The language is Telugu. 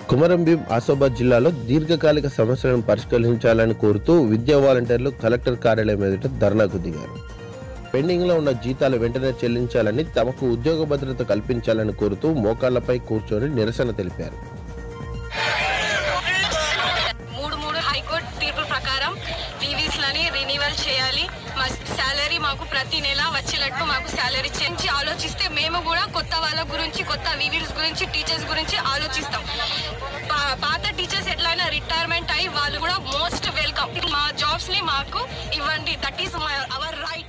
కుమరంభీం ఆసిఫాబాద్ జిల్లాలో దీర్ఘకాలిక సమస్యలను పరిష్కరించాలని కోరుతూ విద్యా వాలంటీర్లు కలెక్టర్ కార్యాలయం ఎదుట ధర్నాకు దిగారు పెండింగ్లో ఉన్న జీతాలు వెంటనే చెల్లించాలని తమకు ఉద్యోగ భద్రత కల్పించాలని కోరుతూ మోకాళ్లపై కూర్చొని నిరసన తెలిపారు మూడు మూడు హైకోర్టు తీర్పు ప్రకారం టీవీస్లని రెన్యువల్ చేయాలి మా శాలరీ మాకు ప్రతి నెల వచ్చేటట్టు మాకు శాలరీ చేంచి ఆలోచిస్తే మేము కూడా కొత్త వాళ్ళ గురించి కొత్త వివిల్స్ గురించి టీచర్స్ గురించి ఆలోచిస్తాం పా- పాత టీచర్స్ ఎట్లయినా రిటైర్మెంట్ అయ్యి వాళ్ళు కూడా మోస్ట్ వెల్కమ్ మా జాబ్స్ ని మాకు ఇవ్వండి దట్ ఈస్ అవర్ రైట్